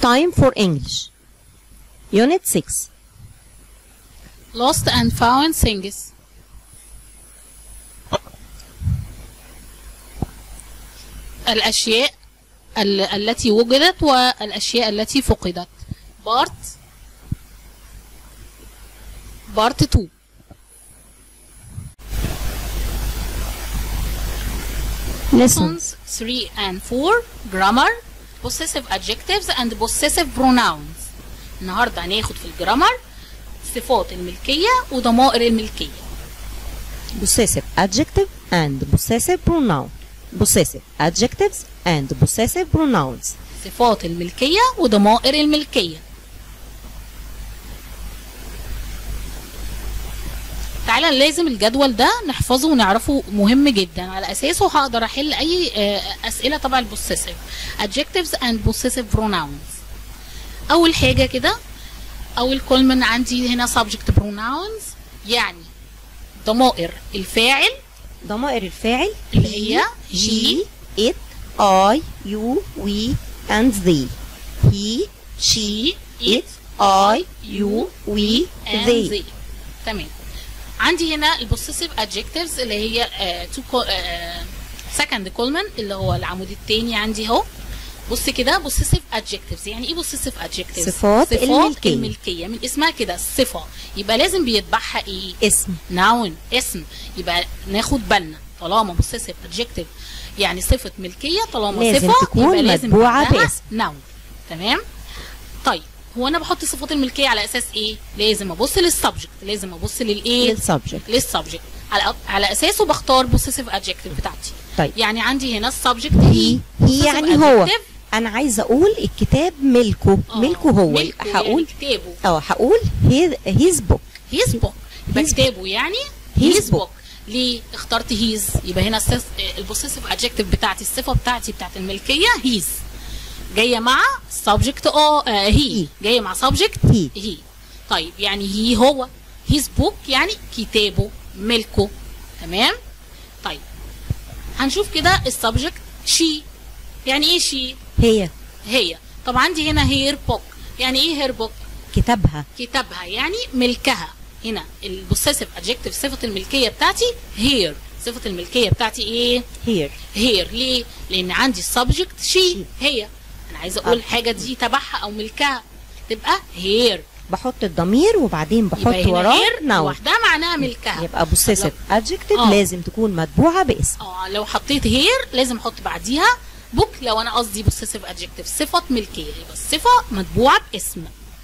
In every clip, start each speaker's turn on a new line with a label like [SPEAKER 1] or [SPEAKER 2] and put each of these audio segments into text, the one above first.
[SPEAKER 1] time for English. Unit 6.
[SPEAKER 2] lost and found things الأشياء ال- التي وجدت والأشياء التي فقدت بارت بارت 2
[SPEAKER 1] Listen.
[SPEAKER 2] lessons 3 and 4 grammar possessive adjectives and possessive pronouns النهارده هناخد في الجرامر صفات الملكية وضمائر الملكية
[SPEAKER 1] Possessive adjective and possessive pronoun. Possessive adjectives and possessive pronouns.
[SPEAKER 2] صفات الملكية وضمائر الملكية تعالى لازم الجدول ده نحفظه ونعرفه مهم جدا على اساسه هقدر احل اي آه، اسئله تبع البوسيسيف adjectives and possessive pronouns اول حاجه كده اول كلمه عندي هنا subject pronouns يعني ضمائر الفاعل
[SPEAKER 1] ضمائر الفاعل
[SPEAKER 2] اللي هي
[SPEAKER 1] he, it, I, you, we, and they. He, she, it, I, you, we,
[SPEAKER 2] and
[SPEAKER 1] they.
[SPEAKER 2] they تمام عندي هنا البوسيسيف adjectives اللي هي آه تو سكند كولمن اللي هو العمود الثاني عندي اهو بص كده بوسيسيف adjectives يعني ايه بوسيسيف adjectives
[SPEAKER 1] صفات الملكية.
[SPEAKER 2] الملكيه من اسمها كده الصفه يبقى لازم بيتبعها ايه
[SPEAKER 1] اسم
[SPEAKER 2] ناون اسم يبقى ناخد بالنا طالما بوسيسيف adjective يعني صفه ملكيه طالما
[SPEAKER 1] لازم
[SPEAKER 2] صفه
[SPEAKER 1] تكون
[SPEAKER 2] يبقى لازم
[SPEAKER 1] متبوعة
[SPEAKER 2] بعدها
[SPEAKER 1] باسم.
[SPEAKER 2] ناون تمام طيب هو انا بحط صفات الملكيه على اساس ايه لازم ابص للسبجكت لازم ابص للايه
[SPEAKER 1] للسبجكت
[SPEAKER 2] للسبجكت على على اساسه بختار بوسيسيف adjective بتاعتي
[SPEAKER 1] طيب.
[SPEAKER 2] يعني عندي هنا السبجكت
[SPEAKER 1] هي هي
[SPEAKER 2] Possessive
[SPEAKER 1] يعني هو
[SPEAKER 2] adjective.
[SPEAKER 1] انا عايزه اقول الكتاب ملكه
[SPEAKER 2] آه،
[SPEAKER 1] ملكه هو
[SPEAKER 2] ملكه
[SPEAKER 1] يبقى
[SPEAKER 2] يعني
[SPEAKER 1] هقول
[SPEAKER 2] كتابه
[SPEAKER 1] اه هقول هيز بوك
[SPEAKER 2] هيز بوك يبقى
[SPEAKER 1] His
[SPEAKER 2] كتابه يعني
[SPEAKER 1] His
[SPEAKER 2] هيز
[SPEAKER 1] book.
[SPEAKER 2] بوك ليه اخترت هيز يبقى هنا البوسيسيف ادجكتيف بتاعتي الصفه بتاعتي بتاعت الملكيه هيز جايه مع سبجكت اه هي
[SPEAKER 1] He.
[SPEAKER 2] جايه مع سبجكت
[SPEAKER 1] He.
[SPEAKER 2] هي طيب يعني هي هو هيز بوك يعني كتابه ملكه تمام طيب هنشوف كده السبجكت شي يعني ايه شي
[SPEAKER 1] هي
[SPEAKER 2] هي طب عندي هنا هير بوك يعني ايه هير بوك
[SPEAKER 1] كتابها
[SPEAKER 2] كتابها يعني ملكها هنا البوسيسيف ادجكتيف صفه الملكيه بتاعتي هير صفه الملكيه بتاعتي ايه
[SPEAKER 1] هير
[SPEAKER 2] هير ليه لان عندي السبجكت شي هي انا عايزه اقول حاجه دي تبعها او ملكها تبقى هير
[SPEAKER 1] بحط الضمير وبعدين
[SPEAKER 2] يبقى
[SPEAKER 1] بحط
[SPEAKER 2] هنا
[SPEAKER 1] وراه
[SPEAKER 2] هير
[SPEAKER 1] ناون
[SPEAKER 2] لوحدها معناها ملكها
[SPEAKER 1] يبقى بوسيسيف ادجكتيف
[SPEAKER 2] آه.
[SPEAKER 1] لازم تكون متبوعه باسم
[SPEAKER 2] اه لو حطيت هير لازم احط بعديها بوك لو انا قصدي بوسيسيف ادجكتيف صفه ملكيه يبقى الصفه متبوعه باسم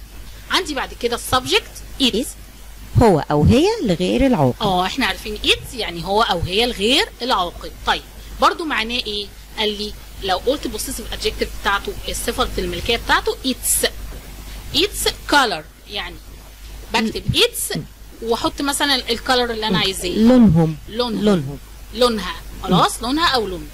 [SPEAKER 2] عندي بعد كده السبجكت
[SPEAKER 1] It.
[SPEAKER 2] ات
[SPEAKER 1] هو او هي لغير العاقل
[SPEAKER 2] اه احنا عارفين ات يعني هو او هي الغير العاقل طيب برضو معناه ايه قال لي لو قلت بوسيسيف ادجكتيف بتاعته الصفه الملكيه بتاعته اتس اتس كولر يعني بكتب اتس واحط مثلا الكولر اللي انا عايزاه
[SPEAKER 1] لونهم
[SPEAKER 2] لونها
[SPEAKER 1] لونهم
[SPEAKER 2] لونها خلاص لونها او لون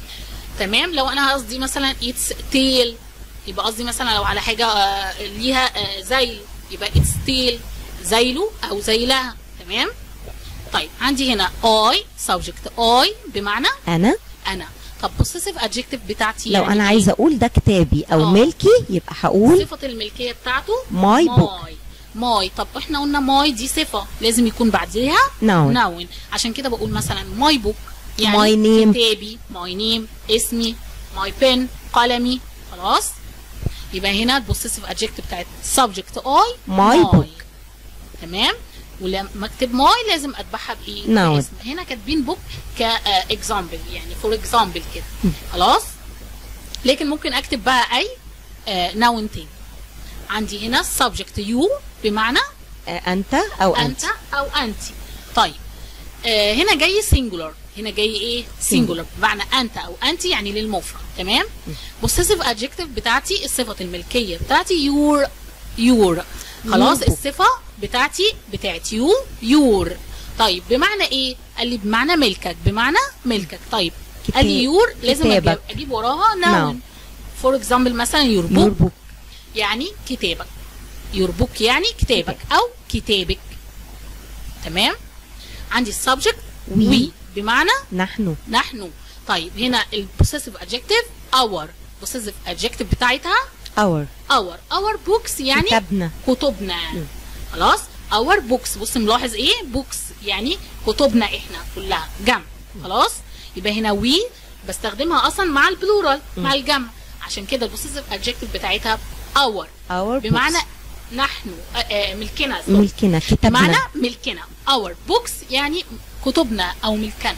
[SPEAKER 2] تمام لو انا قصدي مثلا اتس تيل يبقى قصدي مثلا لو على حاجه آه، ليها آه، زيل يبقى اتس تيل زيله او زيلها تمام طيب عندي هنا اي سبجكت اي بمعنى
[SPEAKER 1] انا
[SPEAKER 2] انا طب possessive adjective بتاعتي
[SPEAKER 1] لو
[SPEAKER 2] يعني
[SPEAKER 1] انا
[SPEAKER 2] إيه؟
[SPEAKER 1] عايزه اقول ده كتابي او
[SPEAKER 2] آه.
[SPEAKER 1] ملكي يبقى هقول
[SPEAKER 2] صفة الملكية بتاعته
[SPEAKER 1] My book.
[SPEAKER 2] ماي ماي طب احنا قلنا ماي دي صفة لازم يكون بعديها
[SPEAKER 1] Noun.
[SPEAKER 2] نون عشان كده بقول مثلا ماي بوك يعني
[SPEAKER 1] My name.
[SPEAKER 2] كتابي ماي نيم اسمي ماي بن قلمي خلاص يبقى هنا البوسيسيف ادجكتيف بتاعت subject اي
[SPEAKER 1] My book.
[SPEAKER 2] تمام ولما اكتب ماي لازم اتبعها بايه؟
[SPEAKER 1] Noun.
[SPEAKER 2] باسم. هنا كاتبين بوك كاكزامبل يعني فور اكزامبل كده خلاص لكن ممكن اكتب بقى اي ناون تاني عندي هنا subject يو بمعنى
[SPEAKER 1] آه، انت او انت
[SPEAKER 2] انت او انت طيب آه هنا جاي سنجولار هنا جاي ايه سنجولار بمعنى انت او انت يعني للمفرد تمام بوسيسيف ادجكتيف بتاعتي الصفه الملكيه بتاعتي يور يور خلاص
[SPEAKER 1] Your book.
[SPEAKER 2] الصفه بتاعتي بتاعت يو يور طيب بمعنى ايه قال لي بمعنى ملكك بمعنى ملكك طيب قال لي
[SPEAKER 1] كتاب-
[SPEAKER 2] يور لازم أجيب,
[SPEAKER 1] كتابك.
[SPEAKER 2] اجيب وراها ناون فور اكزامبل مثلا يور
[SPEAKER 1] يور
[SPEAKER 2] بوك
[SPEAKER 1] بوك
[SPEAKER 2] يعني كتابك يور بوك يعني كتابك او كتابك تمام عندي السبجكت
[SPEAKER 1] We.
[SPEAKER 2] وي بمعنى
[SPEAKER 1] نحن
[SPEAKER 2] نحن طيب هنا البوسيسيف ادجكتيف اور بوسيسيف ادجكتيف بتاعتها
[SPEAKER 1] اور
[SPEAKER 2] اور اور بوكس يعني
[SPEAKER 1] كتبنا
[SPEAKER 2] كتبنا يعني
[SPEAKER 1] مم.
[SPEAKER 2] خلاص اور بوكس بص ملاحظ ايه بوكس يعني كتبنا احنا كلها جمع خلاص يبقى هنا وي بستخدمها اصلا مع البلورال مع الجمع عشان كده البوسيسيف ادجكتيف بتاعتها اور
[SPEAKER 1] اور
[SPEAKER 2] بمعنى نحن آه، آه، ملكنا sorry.
[SPEAKER 1] ملكنا
[SPEAKER 2] بمعنى
[SPEAKER 1] كتبنا
[SPEAKER 2] ملكنا اور بوكس يعني كتبنا او ملكنا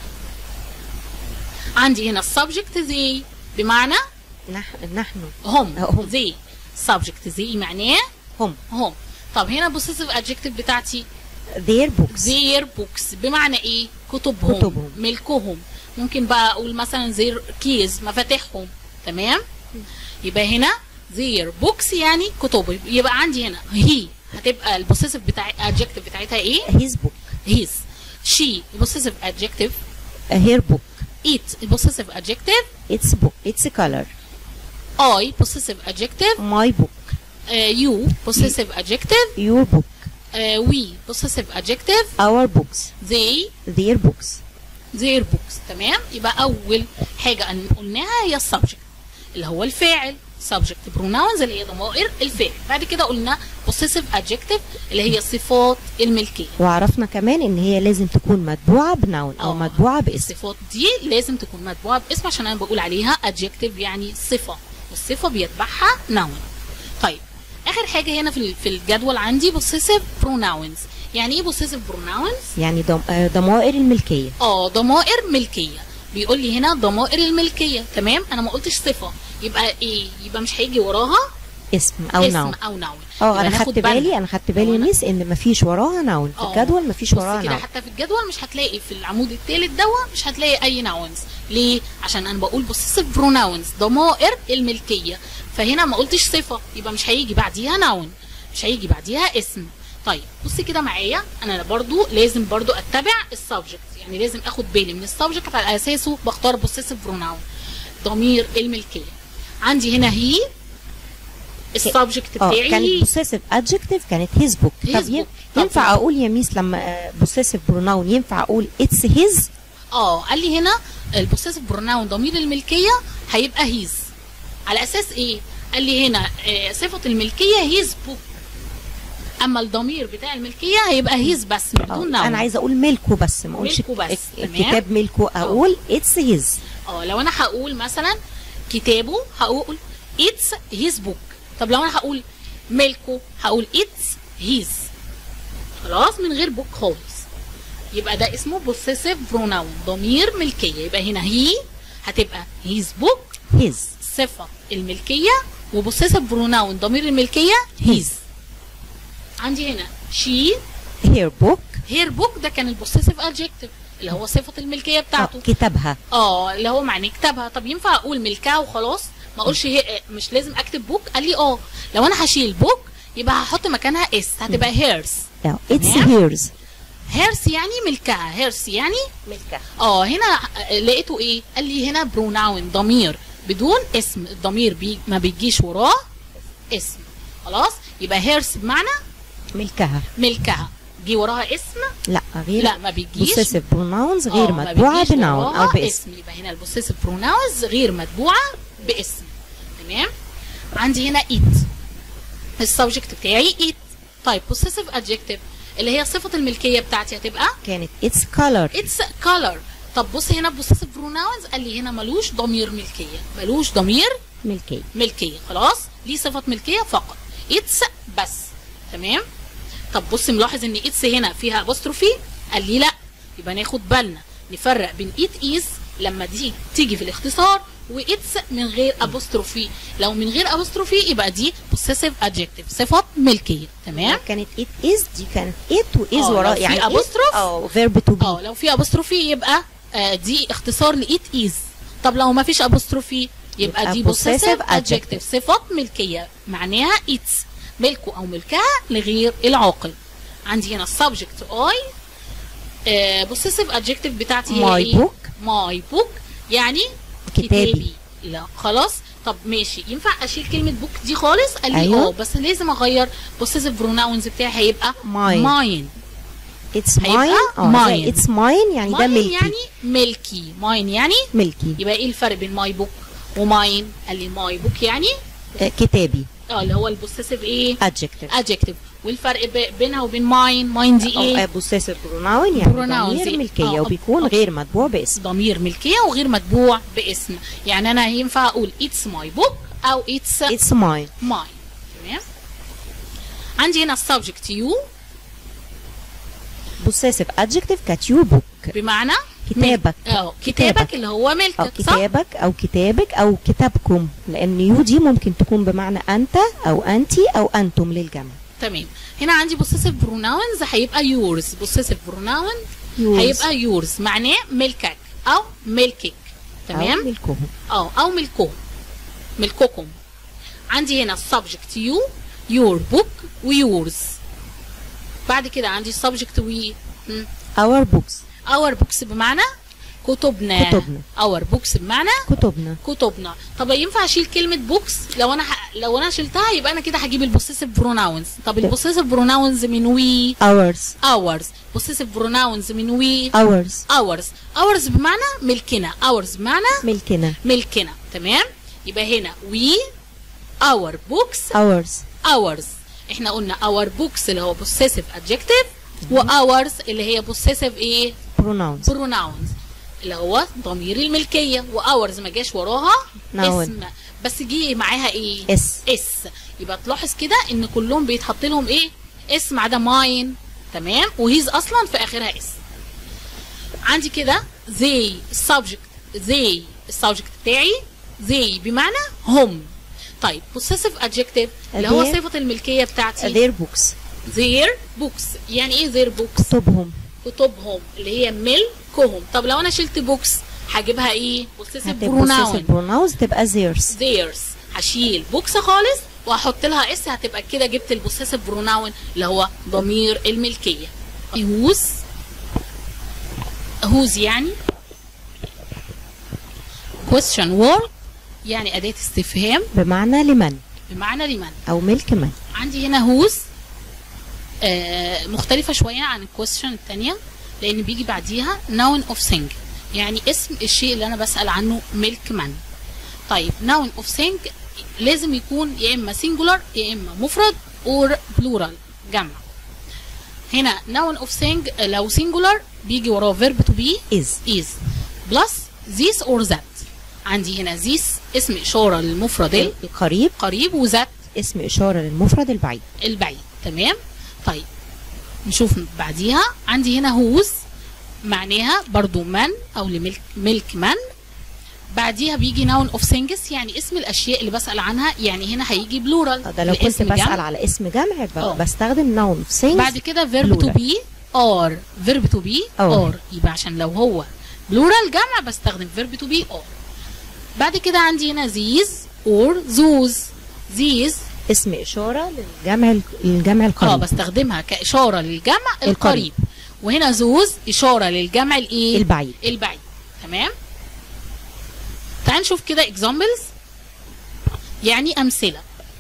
[SPEAKER 2] عندي هنا السبجكت زي بمعنى
[SPEAKER 1] نحن نحن
[SPEAKER 2] هم
[SPEAKER 1] آه، هم.
[SPEAKER 2] زي سبجكت زي معناه
[SPEAKER 1] هم
[SPEAKER 2] هم طب هنا بوسيسيف ادجكتيف بتاعتي
[SPEAKER 1] their books
[SPEAKER 2] زير بوكس بمعنى ايه كتبهم,
[SPEAKER 1] كتبهم.
[SPEAKER 2] ملكهم ممكن بقى اقول مثلا زير كيز مفاتيحهم تمام يبقى هنا زير بوكس يعني كتب يبقى عندي هنا هي هتبقى البوسيسيف بتاع adjective بتاعتها ايه
[SPEAKER 1] his book
[SPEAKER 2] هيز شي البوسيسيف adjective
[SPEAKER 1] her book
[SPEAKER 2] it البوسيسيف adjective
[SPEAKER 1] its book its color
[SPEAKER 2] I possessive adjective
[SPEAKER 1] my book
[SPEAKER 2] uh, you possessive adjective
[SPEAKER 1] your book
[SPEAKER 2] uh, we possessive adjective
[SPEAKER 1] our books
[SPEAKER 2] they
[SPEAKER 1] their books
[SPEAKER 2] their books تمام يبقى اول حاجه أن قلناها هي السبجكت اللي هو الفاعل subject pronouns اللي هي ضمائر الفاعل بعد كده قلنا possessive adjective اللي هي صفات الملكيه
[SPEAKER 1] وعرفنا كمان ان هي لازم تكون متبوعه بنون او
[SPEAKER 2] آه.
[SPEAKER 1] متبوعه باسم
[SPEAKER 2] الصفات دي لازم تكون متبوعه باسم عشان انا بقول عليها adjective يعني صفه والصفه بيتبعها noun طيب اخر حاجه هنا في ال- في الجدول عندي possessive pronouns يعني ايه possessive pronouns
[SPEAKER 1] يعني ضم... آه، ضمائر الملكيه
[SPEAKER 2] اه ضمائر ملكيه بيقول لي هنا ضمائر الملكيه تمام انا ما قلتش صفه يبقى ايه يبقى مش هيجي وراها
[SPEAKER 1] اسم او
[SPEAKER 2] اسم
[SPEAKER 1] نون
[SPEAKER 2] او نون
[SPEAKER 1] اه
[SPEAKER 2] يبقى
[SPEAKER 1] انا
[SPEAKER 2] ناخد
[SPEAKER 1] خدت
[SPEAKER 2] بالنا.
[SPEAKER 1] بالي انا خدت بالي
[SPEAKER 2] لو
[SPEAKER 1] يا
[SPEAKER 2] أنا-
[SPEAKER 1] ميس ان مفيش وراها نون في
[SPEAKER 2] آه.
[SPEAKER 1] الجدول مفيش
[SPEAKER 2] بص
[SPEAKER 1] وراها
[SPEAKER 2] كده
[SPEAKER 1] نون
[SPEAKER 2] حتى في الجدول مش هتلاقي في العمود الثالث دوا مش هتلاقي اي ناونز ليه عشان انا بقول بوسيسيف بروناونز ضمائر الملكيه فهنا ما قلتش صفه يبقى مش هيجي بعديها ناون مش هيجي بعديها اسم طيب بصي كده معايا انا برضو لازم برضو اتبع السبجكت يعني لازم اخد بالي من السبجكت على اساسه بختار بوسيسيف بروناون ضمير الملكيه عندي هنا هي السبجكت
[SPEAKER 1] اه
[SPEAKER 2] بتاعي
[SPEAKER 1] كانت
[SPEAKER 2] هي.
[SPEAKER 1] بوسيسيف ادجكتيف كانت هيز بوك
[SPEAKER 2] His
[SPEAKER 1] طب ين-
[SPEAKER 2] book. طب
[SPEAKER 1] ينفع اقول يا ميس لما بوسيسيف بروناون ينفع اقول اتس هيز
[SPEAKER 2] اه قال لي هنا البوسيسيف بروناون ضمير الملكيه هيبقى هيز على اساس ايه قال لي هنا آه، صفه الملكيه هيز بوك اما الضمير بتاع الملكيه هيبقى هيز بس من دون نون
[SPEAKER 1] انا عايزه اقول ملكه بس ما اقولش
[SPEAKER 2] ملكه بس،
[SPEAKER 1] ك-
[SPEAKER 2] تمام.
[SPEAKER 1] الكتاب ملكه اقول اتس هيز
[SPEAKER 2] اه لو انا هقول مثلا كتابه هقول اتس هيز بوك طب لو انا هقول ملكه هقول اتس هيز خلاص من غير بوك خالص يبقى ده اسمه بوسيسيف بروناون ضمير ملكيه يبقى هنا هي هتبقى هيز بوك
[SPEAKER 1] هيز
[SPEAKER 2] صفه الملكيه وبوسيسيف بروناون ضمير الملكيه هيز عندي هنا شي
[SPEAKER 1] هير بوك
[SPEAKER 2] هير بوك ده كان البوسيسيف ادجكتيف اللي هو صفه الملكيه بتاعته
[SPEAKER 1] كتابها
[SPEAKER 2] اه اللي هو معناه كتابها طب ينفع اقول ملكها وخلاص ما اقولش هي مش لازم اكتب بوك قال لي اه لو انا هشيل بوك يبقى هحط مكانها اس هتبقى هيرس
[SPEAKER 1] اتس
[SPEAKER 2] تمام.
[SPEAKER 1] هيرز
[SPEAKER 2] هيرس يعني ملكها هيرس يعني
[SPEAKER 1] ملكها
[SPEAKER 2] اه هنا لقيته ايه قال لي هنا بروناون ضمير بدون اسم الضمير بي ما بيجيش وراه اسم خلاص يبقى هيرس بمعنى
[SPEAKER 1] ملكها
[SPEAKER 2] ملكها جه وراها اسم
[SPEAKER 1] لا غير
[SPEAKER 2] لا ما بيجيش
[SPEAKER 1] بوسيسيف بروناونز غير
[SPEAKER 2] آه، ما
[SPEAKER 1] متبوعه
[SPEAKER 2] بيجيش
[SPEAKER 1] بنون
[SPEAKER 2] وراها
[SPEAKER 1] او باسم
[SPEAKER 2] اسم يبقى هنا البوسيسيف بروناونز غير متبوعه باسم تمام عندي هنا ايت السبجكت بتاعي ايت طيب بوسيسيف ادجكتيف اللي هي صفه الملكيه بتاعتي هتبقى
[SPEAKER 1] كانت اتس كولر
[SPEAKER 2] اتس كولر طب بص هنا بوسيسيف بروناونز قال لي هنا ملوش ضمير ملكيه ملوش ضمير
[SPEAKER 1] ملكيه
[SPEAKER 2] ملكيه خلاص ليه صفه ملكيه فقط اتس بس تمام طب بص ملاحظ ان اتس هنا فيها ابوستروفي قال لي لا يبقى ناخد بالنا نفرق بين ات ايز لما دي تيجي في الاختصار واتس من غير ابوستروفي لو من غير ابوستروفي يبقى دي possessive adjective صفه ملكيه تمام
[SPEAKER 1] كانت ات از دي كانت ات واز
[SPEAKER 2] آه،
[SPEAKER 1] وراه
[SPEAKER 2] لو في
[SPEAKER 1] يعني
[SPEAKER 2] apostrophe؟
[SPEAKER 1] اه فيرب تو
[SPEAKER 2] اه
[SPEAKER 1] بي
[SPEAKER 2] لو في ابوستروفي يبقى آه دي اختصار لإيت ايز طب لو ما فيش ابوستروفي يبقى
[SPEAKER 1] يبقى
[SPEAKER 2] دي
[SPEAKER 1] possessive
[SPEAKER 2] possessive adjective صفات ملكية معناها ايتس ملكه او ملكها لغير العاقل عندي هنا السبجكت اي آه possessive adjective بتاعتي هي
[SPEAKER 1] My
[SPEAKER 2] ايه
[SPEAKER 1] book.
[SPEAKER 2] ماي بوك يعني
[SPEAKER 1] كتابي.
[SPEAKER 2] كتابي لا خلاص طب ماشي ينفع اشيل كلمه بوك دي خالص قال لي
[SPEAKER 1] أيوة.
[SPEAKER 2] اه بس لازم اغير possessive pronouns بتاعي هيبقى
[SPEAKER 1] Mine.
[SPEAKER 2] ماين
[SPEAKER 1] اتس
[SPEAKER 2] هيبقى
[SPEAKER 1] ماين اه
[SPEAKER 2] mine.
[SPEAKER 1] اتس ماين يعني ده
[SPEAKER 2] ماين
[SPEAKER 1] ملكي
[SPEAKER 2] يعني ملكي ماين يعني
[SPEAKER 1] ملكي
[SPEAKER 2] يبقى ايه الفرق بين ماي بوك وماين قال لي ماي بوك يعني
[SPEAKER 1] آه، كتابي
[SPEAKER 2] اه اللي هو البوسيسيف ايه
[SPEAKER 1] adjective
[SPEAKER 2] adjective والفرق ب- بينها وبين ماين ماين دي
[SPEAKER 1] أو
[SPEAKER 2] ايه
[SPEAKER 1] possessive pronoun يعني
[SPEAKER 2] pronouns
[SPEAKER 1] ضمير
[SPEAKER 2] إيه؟
[SPEAKER 1] ملكية
[SPEAKER 2] آه،
[SPEAKER 1] وبيكون
[SPEAKER 2] آه.
[SPEAKER 1] غير متبوع باسم
[SPEAKER 2] ضمير ملكيه وغير متبوع باسم يعني انا ينفع اقول it's my book او it's
[SPEAKER 1] it's mine
[SPEAKER 2] mine تمام عندي هنا السبجكت يو
[SPEAKER 1] possessive adjective كات your book
[SPEAKER 2] بمعنى
[SPEAKER 1] كتابك.
[SPEAKER 2] ملك. اه
[SPEAKER 1] كتابك.
[SPEAKER 2] كتابك اللي هو
[SPEAKER 1] أو
[SPEAKER 2] ملكك صح
[SPEAKER 1] كتابك أو كتابك أو كتابكم لأن يو دي ممكن تكون بمعنى أنت أو أنتي أو أنتم للجمع
[SPEAKER 2] تمام هنا عندي possessive pronouns هيبقى yours possessive pronoun
[SPEAKER 1] Yours.
[SPEAKER 2] هيبقى yours معناه ملكك او ملكك
[SPEAKER 1] أو
[SPEAKER 2] تمام
[SPEAKER 1] ملكهم
[SPEAKER 2] اه او ملكهم ملككم عندي هنا السبجكت يو your book ويورز بعد كده عندي السبجكت وي مم.
[SPEAKER 1] our books
[SPEAKER 2] our books بمعنى كتبنا
[SPEAKER 1] كتبنا.
[SPEAKER 2] our books بمعنى
[SPEAKER 1] كتبنا
[SPEAKER 2] كتبنا طب ينفع اشيل كلمه بوكس لو انا ح... لو انا شلتها يبقى انا كده هجيب البوسيسيف بروناونز طب البوسيسيف بروناونز من وي
[SPEAKER 1] ours
[SPEAKER 2] ours بوسيسيف بروناونز من وي
[SPEAKER 1] ours
[SPEAKER 2] ours ours بمعنى ملكنا ours بمعنى
[SPEAKER 1] ملكنا
[SPEAKER 2] ملكنا تمام يبقى هنا we our books
[SPEAKER 1] ours
[SPEAKER 2] ours احنا قلنا our books اللي هو possessive adjective و ours اللي هي possessive ايه
[SPEAKER 1] pronouns
[SPEAKER 2] pronouns اللي هو ضمير الملكيه و ours ما جاش وراها
[SPEAKER 1] Noun.
[SPEAKER 2] اسم بس جه معاها ايه
[SPEAKER 1] اس
[SPEAKER 2] اس يبقى تلاحظ كده ان كلهم بيتحط لهم ايه اسم عدا ماين تمام وهيز اصلا في اخرها اس عندي كده they subject they السبجكت بتاعي they بمعنى هم طيب possessive adjective اللي هو
[SPEAKER 1] Their-
[SPEAKER 2] صفة الملكية بتاعتي
[SPEAKER 1] their books
[SPEAKER 2] their books يعني ايه their books
[SPEAKER 1] كتبهم
[SPEAKER 2] كتبهم اللي هي ملكهم طب لو انا شلت books هجيبها ايه possessive
[SPEAKER 1] هتبقى
[SPEAKER 2] pronoun
[SPEAKER 1] possessive pronouns تبقى theirs
[SPEAKER 2] theirs هشيل بوكس خالص وهحط لها اس هتبقى كده جبت البوسيسيف بروناون اللي هو ضمير الملكيه whose whose يعني question word يعني اداه استفهام
[SPEAKER 1] بمعنى لمن
[SPEAKER 2] بمعنى لمن
[SPEAKER 1] أو ملك من
[SPEAKER 2] عندي هنا whose آه مختلفه شويه عن الكويستشن الثانيه لان بيجي بعديها noun of thing يعني اسم الشيء اللي انا بسال عنه ملك من طيب noun of thing لازم يكون يا اما singular يا اما مفرد or plural جمع هنا noun of thing لو singular بيجي وراه verb to be
[SPEAKER 1] is
[SPEAKER 2] is plus this or that عندي هنا this اسم اشاره للمفرد
[SPEAKER 1] القريب
[SPEAKER 2] القريب وذات
[SPEAKER 1] اسم إشارة للمفرد البعيد
[SPEAKER 2] البعيد تمام طيب نشوف بعديها عندي هنا هوز معناها برضو من او لملك ملك من بعديها بيجي ناون اوف ثينجز يعني اسم الاشياء اللي بسال عنها يعني هنا هيجي بلورال
[SPEAKER 1] آه، ده لو كنت بسأل على اسم جمع ب-
[SPEAKER 2] آه.
[SPEAKER 1] بستخدم noun of things
[SPEAKER 2] بعد كده فيرب تو
[SPEAKER 1] plural.
[SPEAKER 2] بي اور فيرب تو بي
[SPEAKER 1] Or.
[SPEAKER 2] اور يبقى عشان لو هو بلورال جمع بستخدم فيرب تو بي اور بعد كده عندي هنا these اور those these
[SPEAKER 1] اسم إشارة للجمع ال- الجمع
[SPEAKER 2] اه
[SPEAKER 1] القريب
[SPEAKER 2] بستخدمها كإشارة للجمع القريب,
[SPEAKER 1] القريب.
[SPEAKER 2] وهنا زوز إشارة للجمع الإيه؟
[SPEAKER 1] البعيد.
[SPEAKER 2] البعيد تمام تعال نشوف كده examples يعني أمثلة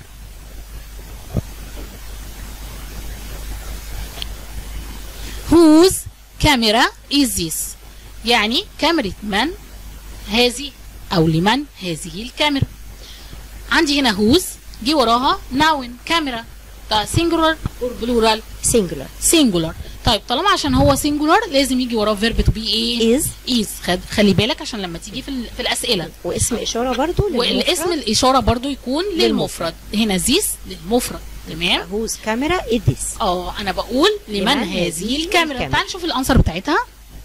[SPEAKER 2] whose camera is this يعني كاميرا من هذه أو لمن هذه الكاميرا عندي هنا whose جه وراها noun كاميرا ده singular or plural
[SPEAKER 1] singular
[SPEAKER 2] singular طيب طالما عشان هو singular لازم يجي وراه verb to be ايه
[SPEAKER 1] is
[SPEAKER 2] is خد خلي بالك عشان لما تيجي في, ال- في الأسئلة
[SPEAKER 1] واسم إشارة برضو
[SPEAKER 2] والاسم الإشارة برضو يكون للمفرد هنا this للمفرد تمام
[SPEAKER 1] whose camera is this
[SPEAKER 2] اه انا بقول لمن
[SPEAKER 1] لمن
[SPEAKER 2] هذه
[SPEAKER 1] هذه
[SPEAKER 2] الكاميرا
[SPEAKER 1] الكاميرا.
[SPEAKER 2] تعال نشوف الانسر بتاعتها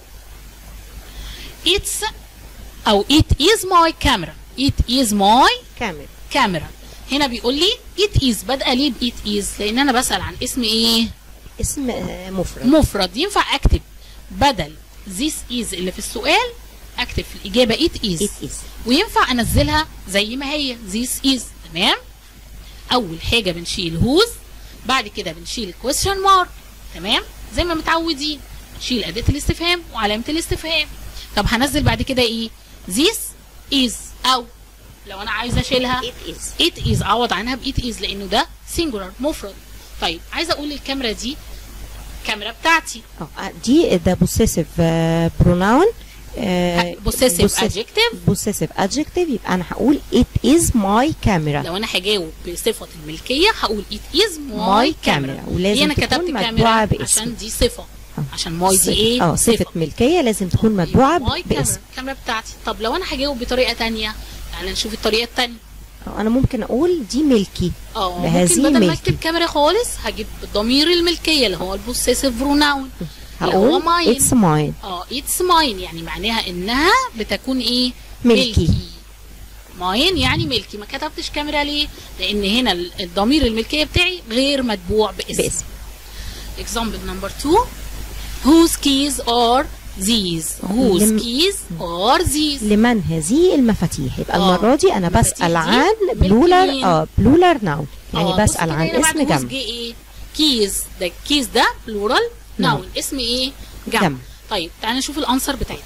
[SPEAKER 2] it's او it is my camera it is my
[SPEAKER 1] كاميرا
[SPEAKER 2] camera هنا بيقول لي it is بادئه ليه ب it is لان انا بسال عن اسم ايه
[SPEAKER 1] اسم آه، مفرد
[SPEAKER 2] مفرد ينفع اكتب بدل this is اللي في السؤال اكتب في الاجابه it is
[SPEAKER 1] it is
[SPEAKER 2] وينفع انزلها زي ما هي this is تمام اول حاجه بنشيل هوز بعد كده بنشيل question mark تمام زي ما متعودين نشيل اداه الاستفهام وعلامه الاستفهام طب هنزل بعد كده ايه this is او لو انا عايزه اشيلها
[SPEAKER 1] it is
[SPEAKER 2] it is اعوض عنها ب it is لانه ده singular مفرد طيب عايزه اقول الكاميرا دي الكاميرا بتاعتي
[SPEAKER 1] اه دي ده possessive آه، pronoun آه
[SPEAKER 2] possessive adjective
[SPEAKER 1] possessive adjective يبقى انا هقول it is my camera
[SPEAKER 2] لو انا هجاوب بصفه الملكيه هقول it is my
[SPEAKER 1] My
[SPEAKER 2] camera
[SPEAKER 1] camera. ولازم
[SPEAKER 2] ليه انا
[SPEAKER 1] تكون
[SPEAKER 2] كتبت
[SPEAKER 1] متبوعة
[SPEAKER 2] كاميرا
[SPEAKER 1] باسم.
[SPEAKER 2] عشان دي صفه
[SPEAKER 1] آه.
[SPEAKER 2] عشان ماي دي ايه
[SPEAKER 1] اه صفة ملكية لازم تكون متبوعة
[SPEAKER 2] ماي
[SPEAKER 1] باسم
[SPEAKER 2] كاميرا الكاميرا بتاعتي طب لو انا هجاوب بطريقه تانية تعالى نشوف الطريقه التانية
[SPEAKER 1] آه، انا ممكن اقول دي ملكي
[SPEAKER 2] اه
[SPEAKER 1] بهذه
[SPEAKER 2] ممكن بدل ما
[SPEAKER 1] ملكي.
[SPEAKER 2] اكتب كاميرا خالص هجيب ضمير الملكيه اللي هو البوسيسيف بروناون اللي هو
[SPEAKER 1] هقول
[SPEAKER 2] ماين
[SPEAKER 1] it's mine
[SPEAKER 2] اه اتس ماين يعني معناها انها بتكون ايه
[SPEAKER 1] ملكي.
[SPEAKER 2] ماين يعني ملكي ما كتبتش كاميرا ليه لان هنا ال- الضمير الملكيه بتاعي غير متبوع باسم
[SPEAKER 1] باسم
[SPEAKER 2] example number two whose keys are these whose
[SPEAKER 1] لم-
[SPEAKER 2] keys are these
[SPEAKER 1] لمن هذه المفاتيح يبقى
[SPEAKER 2] آه.
[SPEAKER 1] المرة دي انا
[SPEAKER 2] المفاتيح
[SPEAKER 1] بسأل
[SPEAKER 2] دي
[SPEAKER 1] عن
[SPEAKER 2] ملك
[SPEAKER 1] بلولر
[SPEAKER 2] مين؟
[SPEAKER 1] اه بلولر ناون يعني
[SPEAKER 2] آه، بص
[SPEAKER 1] بسأل
[SPEAKER 2] كده
[SPEAKER 1] عن
[SPEAKER 2] هنا بعد
[SPEAKER 1] اسم
[SPEAKER 2] whose
[SPEAKER 1] جمع
[SPEAKER 2] جه ايه keys ده keys ده plural
[SPEAKER 1] نعم.
[SPEAKER 2] noun اسم ايه جمع
[SPEAKER 1] جمع.
[SPEAKER 2] طيب تعالى نشوف الانسر بتاعتها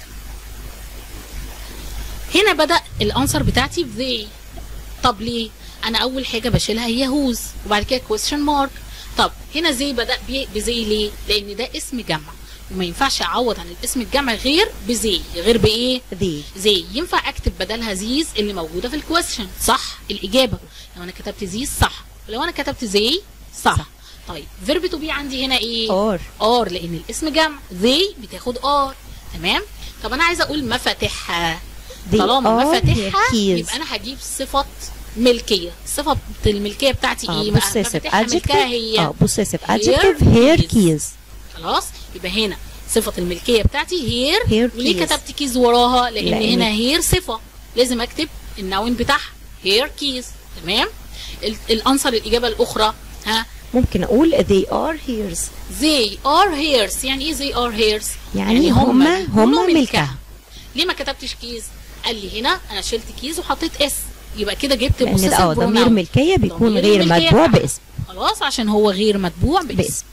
[SPEAKER 2] هنا بدأ الانسر بتاعتي بذي طب ليه انا اول حاجه بشيلها هي هوز وبعد كده question مارك طب هنا زي بدأ بي- بزي ليه لان ده اسم جمع وما ينفعش اعوض عن الاسم الجمع غير بزي غير بايه
[SPEAKER 1] ذي
[SPEAKER 2] زي ينفع اكتب بدلها زيز اللي موجوده في الكويستشن صح الاجابه لو انا كتبت زيز صح ولو انا كتبت زي صح,
[SPEAKER 1] صح.
[SPEAKER 2] طيب فيرب تو بي عندي هنا ايه
[SPEAKER 1] اور
[SPEAKER 2] ار لان الاسم جمع زي بتاخد ار تمام طب انا عايزه اقول مفاتيحها
[SPEAKER 1] They
[SPEAKER 2] طالما
[SPEAKER 1] are
[SPEAKER 2] مفاتيحها
[SPEAKER 1] their keys.
[SPEAKER 2] يبقى انا هجيب صفه ملكيه الصفه الملكيه بتاعتي
[SPEAKER 1] اه
[SPEAKER 2] ايه بقى
[SPEAKER 1] possessive
[SPEAKER 2] مفاتيحها ملكها هي
[SPEAKER 1] adjective اه possessive
[SPEAKER 2] Her
[SPEAKER 1] adjective here
[SPEAKER 2] keys.
[SPEAKER 1] keys
[SPEAKER 2] خلاص يبقى هنا صفة الملكية بتاعتي هير
[SPEAKER 1] Here
[SPEAKER 2] وليه
[SPEAKER 1] keys.
[SPEAKER 2] كتبت كيز وراها لأن
[SPEAKER 1] لأن-
[SPEAKER 2] هنا هير صفة لازم أكتب النون بتاعها هير كيز تمام ال- الأنسر الإجابة الأخرى ها
[SPEAKER 1] ممكن اقول they are hers
[SPEAKER 2] they are hairs يعني إيه they are hairs
[SPEAKER 1] يعني هما-
[SPEAKER 2] بيكونوا
[SPEAKER 1] هما ملكها.
[SPEAKER 2] ليه ما كتبتش كيز قال لي هنا أنا شلت كيز وحطيت اس يبقى كده جبت
[SPEAKER 1] لان
[SPEAKER 2] possessive
[SPEAKER 1] اه ضمير
[SPEAKER 2] pronoun.
[SPEAKER 1] ملكية بيكون
[SPEAKER 2] ضمير
[SPEAKER 1] غير
[SPEAKER 2] الملكية
[SPEAKER 1] متبوع
[SPEAKER 2] بتاعها.
[SPEAKER 1] باسم
[SPEAKER 2] خلاص عشان هو غير متبوع باسم
[SPEAKER 1] باسم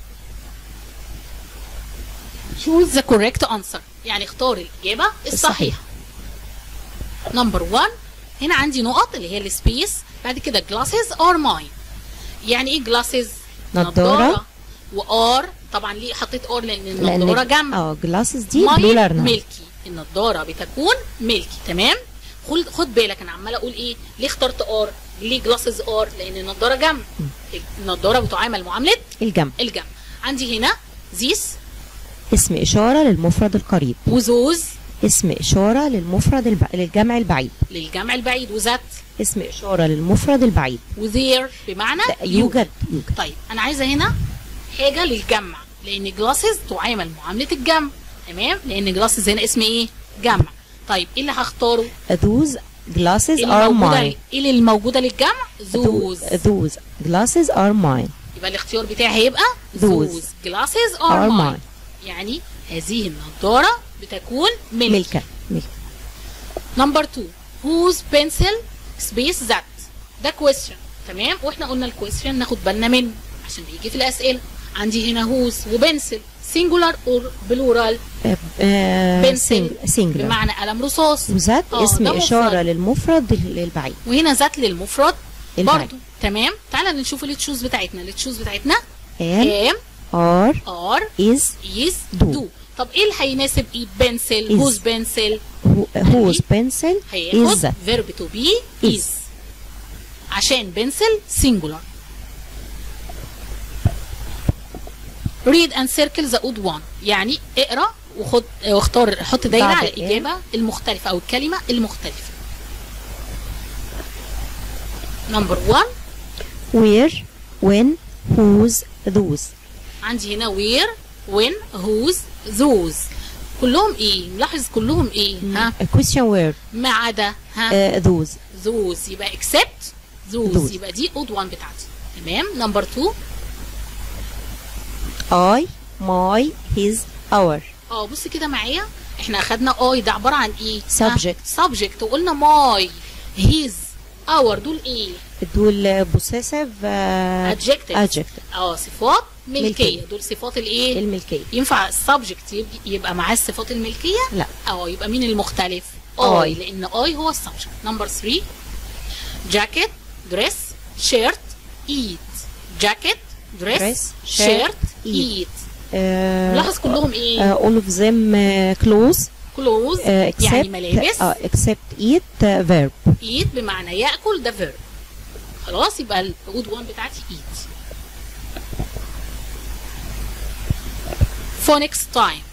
[SPEAKER 2] choose the correct answer يعني اختار الإجابة الصحيحة نمبر 1 هنا عندي نقط اللي هي السبيس بعد كده glasses are mine يعني ايه glasses
[SPEAKER 1] نضارة.
[SPEAKER 2] وار طبعا ليه حطيت ار لان
[SPEAKER 1] لان
[SPEAKER 2] النضاره جمع
[SPEAKER 1] اه جلاسز دي
[SPEAKER 2] ماين
[SPEAKER 1] بلولر ناون
[SPEAKER 2] ملكي النضاره بتكون ملكي تمام خد خد بالك انا عماله اقول ايه ليه اخترت ار ليه جلاسز ار لان النضاره جمع النضاره بتعامل معامله
[SPEAKER 1] الجمع
[SPEAKER 2] الجمع عندي هنا زيس
[SPEAKER 1] اسم إشارة للمفرد القريب
[SPEAKER 2] وزوز
[SPEAKER 1] اسم إشارة للمفرد الب... للجمع البعيد
[SPEAKER 2] للجمع البعيد وذات
[SPEAKER 1] اسم إشارة للمفرد البعيد
[SPEAKER 2] وذير بمعنى
[SPEAKER 1] لا، يوجد يوجد
[SPEAKER 2] طيب انا عايزه هنا حاجه للجمع لان جلاسز تعامل معامله الجمع تمام لان جلاسز هنا اسم ايه جمع طيب ايه اللي هختاره
[SPEAKER 1] those glasses
[SPEAKER 2] ايه
[SPEAKER 1] are
[SPEAKER 2] اللي موجوده
[SPEAKER 1] mine
[SPEAKER 2] ايه اللي موجوده للجمع ذوز
[SPEAKER 1] those glasses are mine
[SPEAKER 2] يبقى الاختيار بتاعي هيبقى
[SPEAKER 1] Those.
[SPEAKER 2] ذوز جلاسز
[SPEAKER 1] are
[SPEAKER 2] ار
[SPEAKER 1] mine
[SPEAKER 2] ماين يعني هذه النضاره بتكون ملك
[SPEAKER 1] ملكة ملكة
[SPEAKER 2] نمبر 2 whose pencil space that ده كويستشن تمام واحنا قلنا الكويستشن ناخد بالنا منه عشان بيجي في الاسئله عندي هنا whose وبنسل singular or plural بنسل
[SPEAKER 1] سنجلر
[SPEAKER 2] بمعنى قلم رصاص
[SPEAKER 1] وذات
[SPEAKER 2] آه،
[SPEAKER 1] اسم
[SPEAKER 2] ده
[SPEAKER 1] إشارة
[SPEAKER 2] مفرد.
[SPEAKER 1] للمفرد للبعيد
[SPEAKER 2] وهنا ذات للمفرد
[SPEAKER 1] البعيد.
[SPEAKER 2] برضو تمام تعالى نشوف التشوز بتاعتنا التشوز بتاعتنا
[SPEAKER 1] am
[SPEAKER 2] am
[SPEAKER 1] are
[SPEAKER 2] are
[SPEAKER 1] is
[SPEAKER 2] is
[SPEAKER 1] Do.
[SPEAKER 2] do طب ايه اللي هيناسب ايه بنسل
[SPEAKER 1] Is.
[SPEAKER 2] whose pencil
[SPEAKER 1] who- whose pencil is
[SPEAKER 2] هياخد
[SPEAKER 1] that
[SPEAKER 2] verb to be
[SPEAKER 1] Is.
[SPEAKER 2] is عشان بنسل singular read and circle the odd one يعني اقرا وخد واختار حط دايره
[SPEAKER 1] بعد
[SPEAKER 2] على
[SPEAKER 1] إيه؟
[SPEAKER 2] الاجابه المختلفه او الكلمه المختلفه نمبر 1
[SPEAKER 1] where when whose those
[SPEAKER 2] عندي هنا where when whose those كلهم ايه ملاحظ كلهم ايه ها
[SPEAKER 1] a question where
[SPEAKER 2] ما عدا ها
[SPEAKER 1] uh, those
[SPEAKER 2] those يبقى except those,
[SPEAKER 1] Those.
[SPEAKER 2] يبقى دي odd one بتاعتي تمام نمبر 2
[SPEAKER 1] I my his our
[SPEAKER 2] اه بص كده معايا احنا اخدنا اي ده عباره عن ايه
[SPEAKER 1] Subject.
[SPEAKER 2] سبجكت وقلنا ماي هيز اور دول ايه
[SPEAKER 1] دول possessive uh,
[SPEAKER 2] adjectives
[SPEAKER 1] adjective
[SPEAKER 2] اه صفات ملكيه
[SPEAKER 1] ملكية.
[SPEAKER 2] دول صفات الايه
[SPEAKER 1] الملكية
[SPEAKER 2] ينفع السبجكت يبقى معاه الصفات الملكيه
[SPEAKER 1] لا
[SPEAKER 2] اه يبقى مين المختلف
[SPEAKER 1] I.
[SPEAKER 2] اي لان اي هو السبجكت نمبر 3 جاكيت دريس شيرت ايت جاكيت دريس
[SPEAKER 1] Dress,
[SPEAKER 2] شيرت
[SPEAKER 1] shirt, eat.
[SPEAKER 2] ايت
[SPEAKER 1] uh,
[SPEAKER 2] لاحظ كلهم ايه
[SPEAKER 1] uh, all of them uh, clothes
[SPEAKER 2] clothes
[SPEAKER 1] uh,
[SPEAKER 2] يعني
[SPEAKER 1] except
[SPEAKER 2] ملابس
[SPEAKER 1] uh, except eat uh, verb
[SPEAKER 2] eat بمعنى ياكل ده verb خلاص يبقى الود وان بتاعتي eat phonics time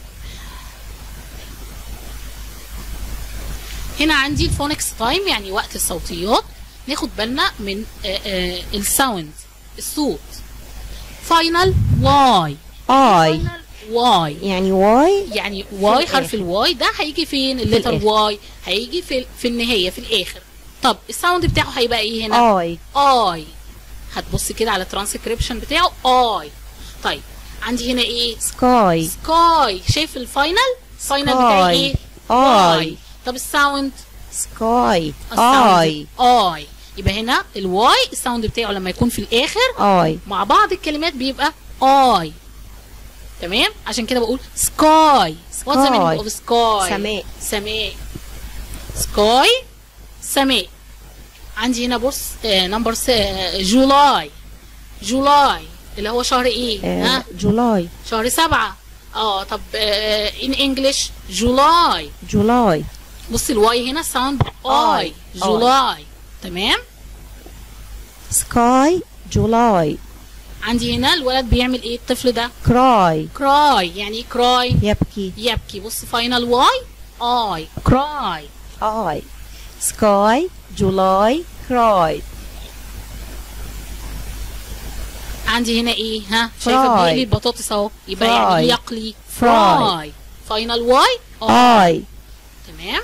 [SPEAKER 2] هنا عندي الفونكس تايم يعني وقت الصوتيات ناخد بالنا من الساوند الصوت فاينل واي
[SPEAKER 1] I
[SPEAKER 2] واي
[SPEAKER 1] يعني why
[SPEAKER 2] يعني واي
[SPEAKER 1] الآخر.
[SPEAKER 2] حرف الواي ده هيجي فين الليتر
[SPEAKER 1] الآخر.
[SPEAKER 2] واي هيجي في في النهايه في الاخر طب الساوند بتاعه هيبقى ايه هنا
[SPEAKER 1] I
[SPEAKER 2] اي هتبص كده على الترانسكريبشن بتاعه اي طيب عندي هنا ايه
[SPEAKER 1] sky
[SPEAKER 2] سكاي شايف الفاينل الفاينل
[SPEAKER 1] Sky.
[SPEAKER 2] بتاعي ايه
[SPEAKER 1] I.
[SPEAKER 2] طب الساوند
[SPEAKER 1] sky
[SPEAKER 2] الساوند
[SPEAKER 1] I
[SPEAKER 2] اي يبقى هنا الواي الساوند بتاعه لما يكون في الاخر
[SPEAKER 1] I
[SPEAKER 2] مع بعض الكلمات بيبقى اي تمام عشان كده بقول سكاي واتس ذا مينينج
[SPEAKER 1] Sky.
[SPEAKER 2] اوف سكاي
[SPEAKER 1] سماء.
[SPEAKER 2] سماء سكاي سماء عندي هنا بص نمبر جولاي جولاي اللي هو شهر ايه
[SPEAKER 1] uh,
[SPEAKER 2] ها
[SPEAKER 1] July
[SPEAKER 2] شهر سبعة اه طب ان انجلش جولاي
[SPEAKER 1] July
[SPEAKER 2] بص الواي هنا ساوند اي
[SPEAKER 1] آي.
[SPEAKER 2] جولاي تمام
[SPEAKER 1] sky July
[SPEAKER 2] عندي هنا الولد بيعمل ايه الطفل ده
[SPEAKER 1] cry
[SPEAKER 2] كراي يعني كراي
[SPEAKER 1] يبكي
[SPEAKER 2] يبكي بص فاينل واي اي كراي
[SPEAKER 1] I sky July cry
[SPEAKER 2] عندي هنا ايه ها شايفه
[SPEAKER 1] Fry.
[SPEAKER 2] بيقلي البطاطس اهو يبقى
[SPEAKER 1] Fry.
[SPEAKER 2] يعني يقلي
[SPEAKER 1] Fry.
[SPEAKER 2] فراي فاينل واي
[SPEAKER 1] I
[SPEAKER 2] تمام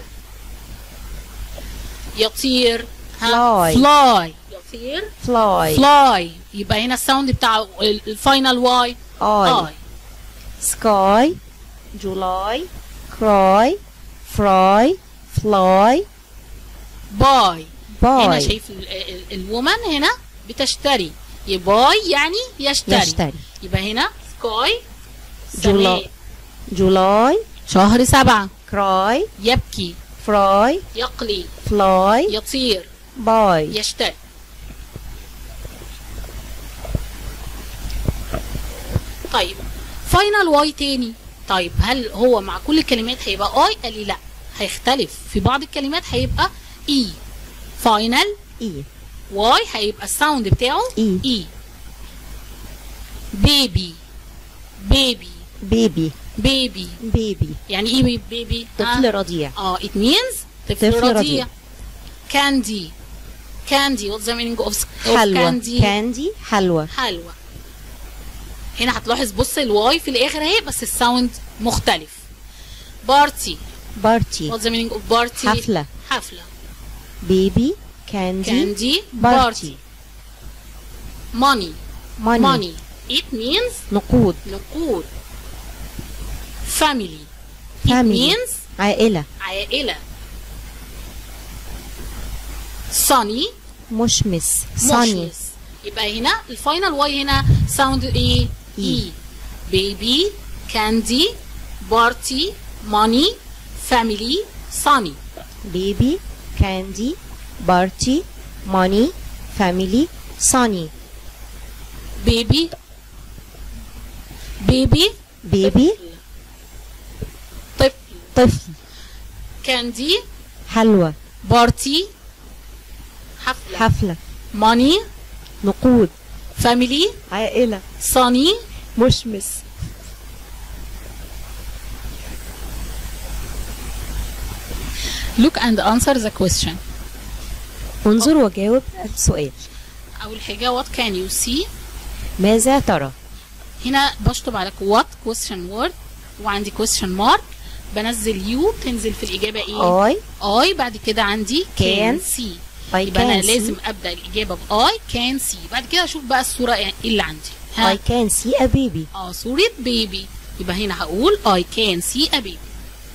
[SPEAKER 2] يطير ها
[SPEAKER 1] Fly.
[SPEAKER 2] فلاي يطير
[SPEAKER 1] fly
[SPEAKER 2] فلاي يبقى هنا الساوند بتاع الفاينل واي
[SPEAKER 1] I
[SPEAKER 2] اي
[SPEAKER 1] sky July cry fry fly
[SPEAKER 2] باي هنا
[SPEAKER 1] buy
[SPEAKER 2] شايف الومن هنا بتشتري يباي يعني يشتري,
[SPEAKER 1] يشتري
[SPEAKER 2] يبقى هنا سكاي
[SPEAKER 1] جولاي. July
[SPEAKER 2] شهر سبعة
[SPEAKER 1] cry
[SPEAKER 2] يبكي
[SPEAKER 1] fry
[SPEAKER 2] يقلي
[SPEAKER 1] fly
[SPEAKER 2] يطير
[SPEAKER 1] buy
[SPEAKER 2] يشتري طيب فاينل واي تاني طيب هل هو مع كل الكلمات هيبقى اي قال لي لا هيختلف في بعض الكلمات هيبقى اي فاينل
[SPEAKER 1] E
[SPEAKER 2] واي هيبقى الساوند بتاعه
[SPEAKER 1] إي.
[SPEAKER 2] اي بيبي بيبي
[SPEAKER 1] baby
[SPEAKER 2] بيبي
[SPEAKER 1] baby
[SPEAKER 2] يعني ايه بيبي
[SPEAKER 1] طفل رضيع
[SPEAKER 2] اه it means طفل
[SPEAKER 1] طفل
[SPEAKER 2] رضيع
[SPEAKER 1] رضيع.
[SPEAKER 2] كاندي كاندي what's the meaning of, of
[SPEAKER 1] حلوى
[SPEAKER 2] candy
[SPEAKER 1] كاندي حلوى
[SPEAKER 2] حلوى هنا هتلاحظ بص الواي في الاخر اهي بس الساوند مختلف بارتي
[SPEAKER 1] بارتي
[SPEAKER 2] what's the meaning of بارتي
[SPEAKER 1] حفلة
[SPEAKER 2] حفلة
[SPEAKER 1] بيبي كاندي
[SPEAKER 2] كاندي
[SPEAKER 1] بارتي
[SPEAKER 2] بارتي money
[SPEAKER 1] money
[SPEAKER 2] money it means
[SPEAKER 1] نقود
[SPEAKER 2] نقود family it
[SPEAKER 1] Family.
[SPEAKER 2] means
[SPEAKER 1] عائلة
[SPEAKER 2] عائلة sunny
[SPEAKER 1] مشمس sunny
[SPEAKER 2] مشمس يبقى هنا الفاينل واي هنا ساوند ايه اي بيبي كاندي بارتي ماني فاميلي sunny
[SPEAKER 1] baby candy بارتي money family sunny
[SPEAKER 2] بيبي بيبي
[SPEAKER 1] baby
[SPEAKER 2] طفل
[SPEAKER 1] طفل
[SPEAKER 2] كاندي
[SPEAKER 1] حلوى
[SPEAKER 2] بارتي حفلة
[SPEAKER 1] حفلة
[SPEAKER 2] ماني
[SPEAKER 1] نقود
[SPEAKER 2] فاميلي
[SPEAKER 1] عائلة
[SPEAKER 2] sunny
[SPEAKER 1] مشمس
[SPEAKER 2] look and answer the question
[SPEAKER 1] انظر وجاوب السؤال
[SPEAKER 2] أول حاجة what can you see
[SPEAKER 1] ماذا ترى
[SPEAKER 2] هنا بشطب على what question word وعندي question mark بنزل يو تنزل في الإجابة إيه؟
[SPEAKER 1] I
[SPEAKER 2] اي بعد كده عندي
[SPEAKER 1] Can.
[SPEAKER 2] can see
[SPEAKER 1] I
[SPEAKER 2] يبقى أنا
[SPEAKER 1] can
[SPEAKER 2] لازم
[SPEAKER 1] see
[SPEAKER 2] أبدأ الإجابة بأي can see بعد كده أشوف بقى الصورة إيه اللي عندي ها
[SPEAKER 1] I can see a baby
[SPEAKER 2] اه صورة بيبي يبقى هنا هقول I can see a baby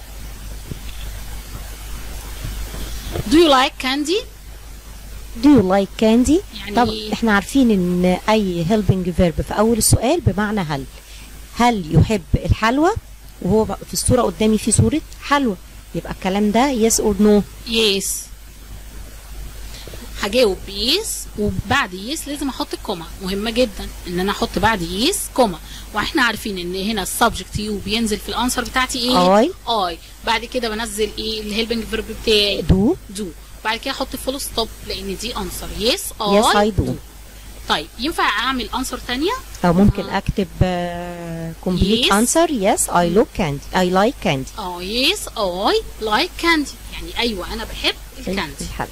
[SPEAKER 2] Do you like candy؟
[SPEAKER 1] Do you like candy
[SPEAKER 2] يعني
[SPEAKER 1] طب احنا عارفين ان اي helping verb في اول السؤال بمعنى هل هل يحب الحلوى وهو بقى في الصورة قدامي في صورة حلوى يبقى الكلام ده yes or no
[SPEAKER 2] yes هجاوب بيس وبعد يس لازم احط الكوما مهمه جدا ان انا احط بعد يس كوما واحنا عارفين ان هنا السبجكت يو بينزل في الانسر بتاعتي ايه
[SPEAKER 1] I.
[SPEAKER 2] اي بعد كده بنزل ايه الهيلبنج فيرب بتاعي
[SPEAKER 1] do
[SPEAKER 2] دو بعد كده احط فول ستوب لان دي انسر يس
[SPEAKER 1] Yes, I do.
[SPEAKER 2] طيب ينفع اعمل انسر تانية
[SPEAKER 1] أو ممكن أكتب uh, complete
[SPEAKER 2] Yes.
[SPEAKER 1] answer yes I look candy I like candy
[SPEAKER 2] اه يس اي لايك كاندي يعني ايوه انا بحب الكاندي
[SPEAKER 1] الحلوى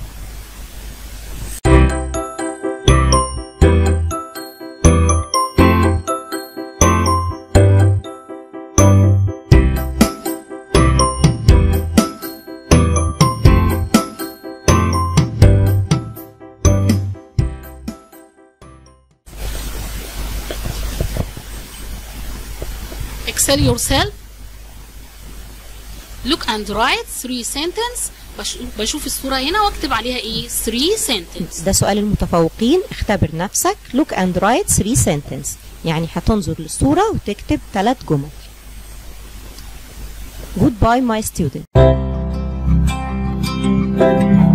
[SPEAKER 2] excel yourself look and write three sentence بش- بشوف الصورة هنا واكتب عليها ايه three sentence
[SPEAKER 1] ده سؤال المتفوقين اختبر نفسك look and write three sentence يعني هتنظر للصورة وتكتب ثلاث جمل Goodbye my student